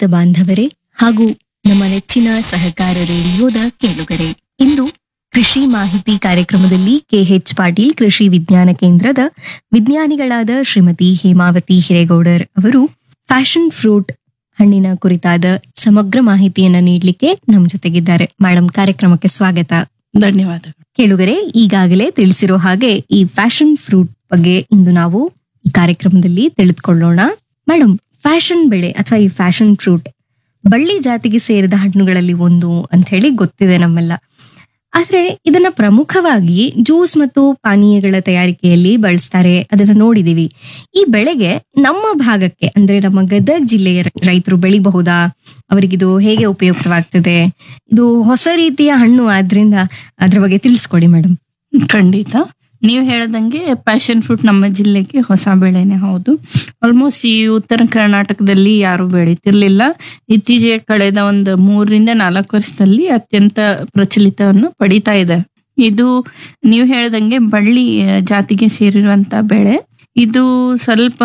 ರೈತ ಬಾಂಧವರೇ ಹಾಗೂ ನಮ್ಮ ನೆಚ್ಚಿನ ಸಹಕಾರ ರೇಡಿಯೋದ ಕೇಳುಗರೆ ಇಂದು ಕೃಷಿ ಮಾಹಿತಿ ಕಾರ್ಯಕ್ರಮದಲ್ಲಿ ಕೆಎಚ್ ಪಾಟೀಲ್ ಕೃಷಿ ವಿಜ್ಞಾನ ಕೇಂದ್ರದ ವಿಜ್ಞಾನಿಗಳಾದ ಶ್ರೀಮತಿ ಹೇಮಾವತಿ ಹಿರೇಗೌಡರ್ ಅವರು ಫ್ಯಾಷನ್ ಫ್ರೂಟ್ ಹಣ್ಣಿನ ಕುರಿತಾದ ಸಮಗ್ರ ಮಾಹಿತಿಯನ್ನ ನೀಡಲಿಕ್ಕೆ ನಮ್ಮ ಜೊತೆಗಿದ್ದಾರೆ ಮೇಡಮ್ ಕಾರ್ಯಕ್ರಮಕ್ಕೆ ಸ್ವಾಗತ ಧನ್ಯವಾದಗಳು ಕೇಳುಗರೆ ಈಗಾಗಲೇ ತಿಳಿಸಿರೋ ಹಾಗೆ ಈ ಫ್ಯಾಷನ್ ಫ್ರೂಟ್ ಬಗ್ಗೆ ಇಂದು ನಾವು ಈ ಕಾರ್ಯಕ್ರಮದಲ್ಲಿ ತಿಳಿದುಕೊಳ್ಳೋಣ ಮೇಡಮ್ ಫ್ಯಾಷನ್ ಬೆಳೆ ಅಥವಾ ಈ ಫ್ಯಾಷನ್ ಫ್ರೂಟ್ ಬಳ್ಳಿ ಜಾತಿಗೆ ಸೇರಿದ ಹಣ್ಣುಗಳಲ್ಲಿ ಒಂದು ಅಂತ ಹೇಳಿ ಗೊತ್ತಿದೆ ನಮ್ಮೆಲ್ಲ ಆದ್ರೆ ಇದನ್ನ ಪ್ರಮುಖವಾಗಿ ಜ್ಯೂಸ್ ಮತ್ತು ಪಾನೀಯಗಳ ತಯಾರಿಕೆಯಲ್ಲಿ ಬಳಸ್ತಾರೆ ಅದನ್ನ ನೋಡಿದೀವಿ ಈ ಬೆಳೆಗೆ ನಮ್ಮ ಭಾಗಕ್ಕೆ ಅಂದ್ರೆ ನಮ್ಮ ಗದಗ ಜಿಲ್ಲೆಯ ರೈತರು ಬೆಳಿಬಹುದಾ ಅವರಿಗಿದು ಹೇಗೆ ಉಪಯುಕ್ತವಾಗ್ತದೆ ಇದು ಹೊಸ ರೀತಿಯ ಹಣ್ಣು ಆದ್ರಿಂದ ಅದ್ರ ಬಗ್ಗೆ ತಿಳಿಸ್ಕೊಡಿ ಮೇಡಮ್ ಖಂಡಿತ ನೀವು ಹೇಳ್ದಂಗೆ ಪ್ಯಾಷನ್ ಫ್ರೂಟ್ ನಮ್ಮ ಜಿಲ್ಲೆಗೆ ಹೊಸ ಬೆಳೆನೆ ಹೌದು ಆಲ್ಮೋಸ್ಟ್ ಈ ಉತ್ತರ ಕರ್ನಾಟಕದಲ್ಲಿ ಯಾರು ಬೆಳೀತಿರ್ಲಿಲ್ಲ ಇತ್ತೀಚೆಗೆ ಕಳೆದ ಒಂದು ಮೂರರಿಂದ ನಾಲ್ಕು ವರ್ಷದಲ್ಲಿ ಅತ್ಯಂತ ಪ್ರಚಲಿತವನ್ನು ಪಡಿತಾ ಇದೆ ಇದು ನೀವು ಹೇಳ್ದಂಗೆ ಬಳ್ಳಿ ಆ, ಜಾತಿಗೆ ಸೇರಿರುವಂತ ಬೆಳೆ ಇದು ಸ್ವಲ್ಪ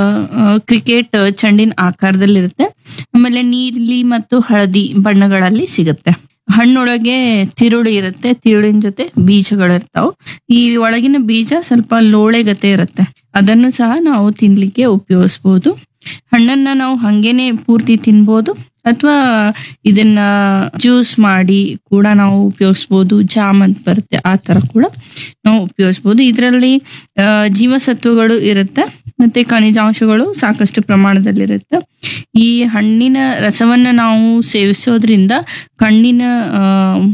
ಕ್ರಿಕೆಟ್ ಚೆಂಡಿನ ಆಕಾರದಲ್ಲಿರುತ್ತೆ ಆಮೇಲೆ ನೀಲಿ ಮತ್ತು ಹಳದಿ ಬಣ್ಣಗಳಲ್ಲಿ ಸಿಗುತ್ತೆ ಹಣ್ಣೊಳಗೆ ತಿರುಳು ಇರುತ್ತೆ ತಿರುಳಿನ ಜೊತೆ ಬೀಜಗಳು ಇರ್ತಾವ ಈ ಒಳಗಿನ ಬೀಜ ಸ್ವಲ್ಪ ಲೋಳೆಗತೆ ಇರುತ್ತೆ ಅದನ್ನು ಸಹ ನಾವು ತಿನ್ಲಿಕ್ಕೆ ಉಪಯೋಗಿಸ್ಬೋದು ಹಣ್ಣನ್ನ ನಾವು ಹಂಗೇನೆ ಪೂರ್ತಿ ತಿನ್ಬೋದು ಅಥವಾ ಇದನ್ನ ಜ್ಯೂಸ್ ಮಾಡಿ ಕೂಡ ನಾವು ಉಪಯೋಗಿಸ್ಬೋದು ಜಾಮ್ ಅಂತ ಬರುತ್ತೆ ಆ ತರ ಕೂಡ ನಾವು ಉಪಯೋಗಿಸ್ಬೋದು ಇದರಲ್ಲಿ ಜೀವಸತ್ವಗಳು ಇರುತ್ತೆ ಮತ್ತೆ ಖನಿಜಾಂಶಗಳು ಸಾಕಷ್ಟು ಪ್ರಮಾಣದಲ್ಲಿರುತ್ತೆ ಈ ಹಣ್ಣಿನ ರಸವನ್ನ ನಾವು ಸೇವಿಸೋದ್ರಿಂದ ಕಣ್ಣಿನ ಆ,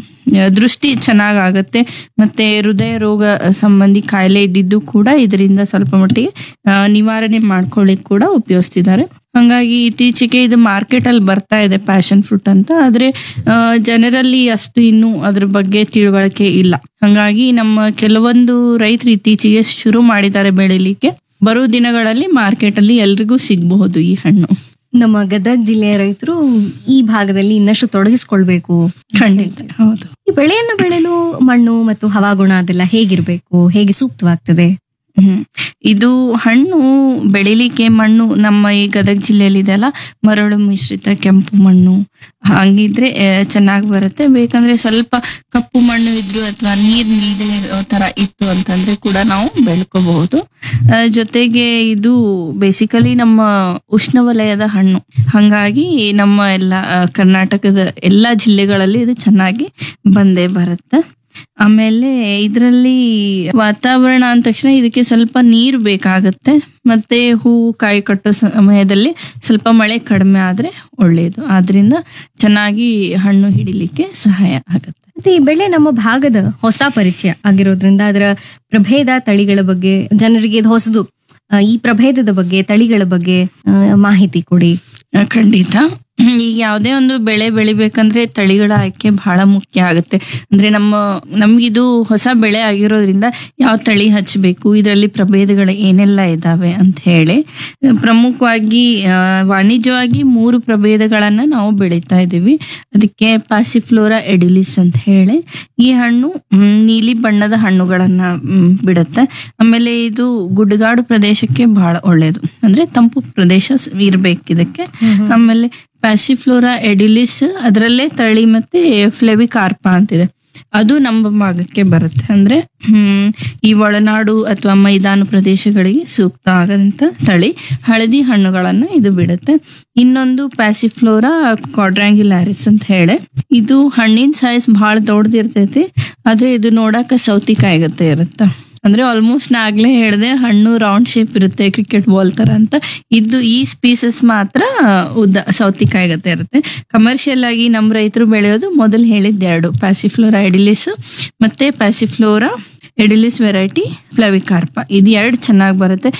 ದೃಷ್ಟಿ ಚೆನ್ನಾಗಾಗತ್ತೆ ಮತ್ತೆ ಹೃದಯ ರೋಗ ಸಂಬಂಧಿ ಕಾಯಿಲೆ ಇದ್ದಿದ್ದು ಕೂಡ ಇದರಿಂದ ಸ್ವಲ್ಪ ಮಟ್ಟಿಗೆ ಆ, ನಿವಾರಣೆ ಮಾಡ್ಕೊಳ್ಳಿಕ್ ಕೂಡ ಉಪಯೋಗಿಸ್ತಿದ್ದಾರೆ ಹಂಗಾಗಿ ಇತ್ತೀಚೆಗೆ ಇದು ಮಾರ್ಕೆಟ್ ಅಲ್ಲಿ ಬರ್ತಾ ಇದೆ ಪ್ಯಾಷನ್ ಫ್ರೂಟ್ ಅಂತ ಆದ್ರೆ ಆ, ಜನರಲ್ಲಿ ಅಷ್ಟು ಇನ್ನೂ ಅದ್ರ ಬಗ್ಗೆ ತಿಳುವಳಿಕೆ ಇಲ್ಲ ಹಂಗಾಗಿ ನಮ್ಮ ಕೆಲವೊಂದು ರೈತರು ಇತ್ತೀಚೆಗೆ ಶುರು ಮಾಡಿದ್ದಾರೆ ಬೆಳಿಲಿಕ್ಕೆ ಬರೋ ದಿನಗಳಲ್ಲಿ ಮಾರ್ಕೆಟ್ ಅಲ್ಲಿ ಎಲ್ರಿಗೂ ಸಿಗಬಹುದು ಈ ಹಣ್ಣು ನಮ್ಮ ಗದಗ ಜಿಲ್ಲೆಯ ರೈತರು ಈ ಭಾಗದಲ್ಲಿ ಇನ್ನಷ್ಟು ತೊಡಗಿಸ್ಕೊಳ್ಬೇಕು ಖಂಡಿತ ಹೌದು ಈ ಬೆಳೆಯನ್ನು ಬೆಳೆಯಲು ಮಣ್ಣು ಮತ್ತು ಹವಾಗುಣ ಅದೆಲ್ಲ ಹೇಗಿರ್ಬೇಕು ಹೇಗೆ ಸೂಕ್ತವಾಗ್ತದೆ ಹ್ಮ್ ಇದು ಹಣ್ಣು ಬೆಳಿಲಿಕ್ಕೆ ಮಣ್ಣು ನಮ್ಮ ಈ ಗದಗ ಜಿಲ್ಲೆಯಲ್ಲಿ ಇದೆಲ್ಲ ಮರಳು ಮಿಶ್ರಿತ ಕೆಂಪು ಮಣ್ಣು ಹಂಗಿದ್ರೆ ಚೆನ್ನಾಗಿ ಬರುತ್ತೆ ಬೇಕಂದ್ರೆ ಸ್ವಲ್ಪ ಕಪ್ಪು ಮಣ್ಣು ಇದ್ರು ಅಥವಾ ನೀರ್ ನೀಡೇ ಇರೋ ತರ ಇತ್ತು ಅಂತಂದ್ರೆ ಕೂಡ ನಾವು ಬೆಳ್ಕೋಬಹುದು ಆ, ಜೊತೆಗೆ ಇದು ಬೇಸಿಕಲಿ ನಮ್ಮ ಉಷ್ಣವಲಯದ ಹಣ್ಣು ಹಂಗಾಗಿ ನಮ್ಮ ಎಲ್ಲ ಆ, ಕರ್ನಾಟಕದ ಎಲ್ಲಾ ಜಿಲ್ಲೆಗಳಲ್ಲಿ ಇದು ಚೆನ್ನಾಗಿ ಬಂದೇ ಬರುತ್ತೆ ಆಮೇಲೆ ಇದರಲ್ಲಿ ವಾತಾವರಣ ಅಂದ ತಕ್ಷಣ ಇದಕ್ಕೆ ಸ್ವಲ್ಪ ನೀರು ಬೇಕಾಗತ್ತೆ ಮತ್ತೆ ಹೂವು ಕಾಯಿ ಕಟ್ಟೋ ಸಮಯದಲ್ಲಿ ಸ್ವಲ್ಪ ಮಳೆ ಕಡಿಮೆ ಆದ್ರೆ ಒಳ್ಳೆಯದು ಆದ್ರಿಂದ ಚೆನ್ನಾಗಿ ಹಣ್ಣು ಹಿಡಿಲಿಕ್ಕೆ ಸಹಾಯ ಆಗುತ್ತೆ ಮತ್ತೆ ಈ ಬೆಳೆ ನಮ್ಮ ಭಾಗದ ಹೊಸ ಪರಿಚಯ ಆಗಿರೋದ್ರಿಂದ ಅದರ ಪ್ರಭೇದ ತಳಿಗಳ ಬಗ್ಗೆ ಜನರಿಗೆ ಇದು ಹೊಸದು ಆ, ಈ ಪ್ರಭೇದದ ಬಗ್ಗೆ ತಳಿಗಳ ಬಗ್ಗೆ ಆ, ಮಾಹಿತಿ ಕೊಡಿ ಆ, ಖಂಡಿತ ಈಗ ಯಾವುದೇ ಒಂದು ಬೆಳೆ ಬೆಳಿಬೇಕಂದ್ರೆ ತಳಿಗಳ ಆಯ್ಕೆ ಬಹಳ ಮುಖ್ಯ ಆಗುತ್ತೆ ಅಂದ್ರೆ ನಮ್ಮ ನಮ್ಗಿದು ಹೊಸ ಬೆಳೆ ಆಗಿರೋದ್ರಿಂದ ಯಾವ ತಳಿ ಹಚ್ಚಬೇಕು ಇದರಲ್ಲಿ ಪ್ರಭೇದಗಳು ಏನೆಲ್ಲ ಇದಾವೆ ಅಂತ ಹೇಳಿ ಪ್ರಮುಖವಾಗಿ ಆ, ವಾಣಿಜ್ಯವಾಗಿ ಮೂರು ಪ್ರಭೇದಗಳನ್ನ ನಾವು ಬೆಳೀತಾ ಇದ್ದೀವಿ ಅದಕ್ಕೆ ಪಾಸಿಫ್ಲೋರಾ ಎಡ್ಯುಲಿಸ್ ಅಂತ ಹೇಳಿ ಈ ಹಣ್ಣು ಮ್, ನೀಲಿ ಬಣ್ಣದ ಹಣ್ಣುಗಳನ್ನ ಮ್, ಬಿಡುತ್ತೆ ಆಮೇಲೆ ಇದು ಗುಡ್ಡಗಾಡು ಪ್ರದೇಶಕ್ಕೆ ಬಹಳ ಒಳ್ಳೆಯದು ಅಂದ್ರೆ ತಂಪು ಪ್ರದೇಶ ಸ್- ಇರ್ಬೇಕು ಇದಕ್ಕೆ ಆಮೇಲೆ ಪ್ಯಾಸಿಫ್ಲೋರಾ ಎಡ್ಯುಲಿಸ್ ಅದರಲ್ಲೇ ತಳಿ ಮತ್ತೆ ಫ್ಲೆವಿಕಾರ್ಪ ಅಂತಿದೆ ಅದು ನಮ್ಮ ಭಾಗಕ್ಕೆ ಬರುತ್ತೆ ಅಂದ್ರೆ ಹ್ಮ್ ಈ ಒಳನಾಡು ಅಥವಾ ಮೈದಾನ ಪ್ರದೇಶಗಳಿಗೆ ಸೂಕ್ತ ಆಗದಂತ ತಳಿ ಹಳದಿ ಹಣ್ಣುಗಳನ್ನ ಇದು ಬಿಡುತ್ತೆ ಇನ್ನೊಂದು ಪ್ಯಾಸಿಫ್ಲೋರಾ ಕ್ವಾಡ್ರಾಂಗ್ಯುಲಾರಿಸ್ ಅಂತ ಹೇಳಿ ಇದು ಹಣ್ಣಿನ ಸೈಜ್ ಬಹಳ ದೊಡ್ಡದಿರ್ತೈತಿ ಆದ್ರೆ ಇದು ನೋಡಾಕ ಸೌತಿಕಾಯಿ ಗತೆ ಇರುತ್ತೆ ಅಂದ್ರೆ ಆಲ್ಮೋಸ್ಟ್ ನಾ ಆಗ್ಲೇ ಹೇಳ್ದೆ ಹಣ್ಣು ರೌಂಡ್ ಶೇಪ್ ಇರುತ್ತೆ ಕ್ರಿಕೆಟ್ ಬಾಲ್ ತರ ಅಂತ ಇದು ಈ ಸ್ಪೀಸಸ್ ಮಾತ್ರ ಉದ್ದ ಸೌತಿಕಾಯಿ ಗತೆ ಇರುತ್ತೆ ಕಮರ್ಷಿಯಲ್ ಆಗಿ ನಮ್ಮ ರೈತರು ಬೆಳೆಯೋದು ಮೊದಲು ಹೇಳಿದ್ದೆ ಎರಡು ಪ್ಯಾಸಿಫ್ಲೋರಾ ಎಡಿಲಿಸ್ ಮತ್ತೆ ಪ್ಯಾಸಿಫ್ಲೋರಾ ಎಡಿಲಿಸ್ ವೆರೈಟಿ ಫ್ಲವಿಕಾರ್ಪ ಇದು ಎರಡು ಚೆನ್ನಾಗಿ ಬರುತ್ತೆ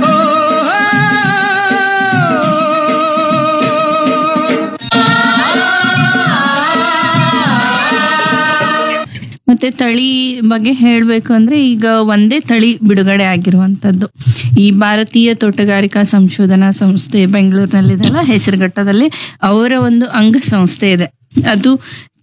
ಮತ್ತೆ ತಳಿ ಬಗ್ಗೆ ಹೇಳಬೇಕು ಅಂದ್ರೆ ಈಗ ಒಂದೇ ತಳಿ ಬಿಡುಗಡೆ ಆಗಿರುವಂತದ್ದು ಈ ಭಾರತೀಯ ತೋಟಗಾರಿಕಾ ಸಂಶೋಧನಾ ಸಂಸ್ಥೆ ಬೆಂಗಳೂರಿನಲ್ಲಿದೆಲ್ಲ ಹೆಸರುಘಟ್ಟದಲ್ಲಿ ಅವರ ಒಂದು ಅಂಗ ಸಂಸ್ಥೆ ಇದೆ ಅದು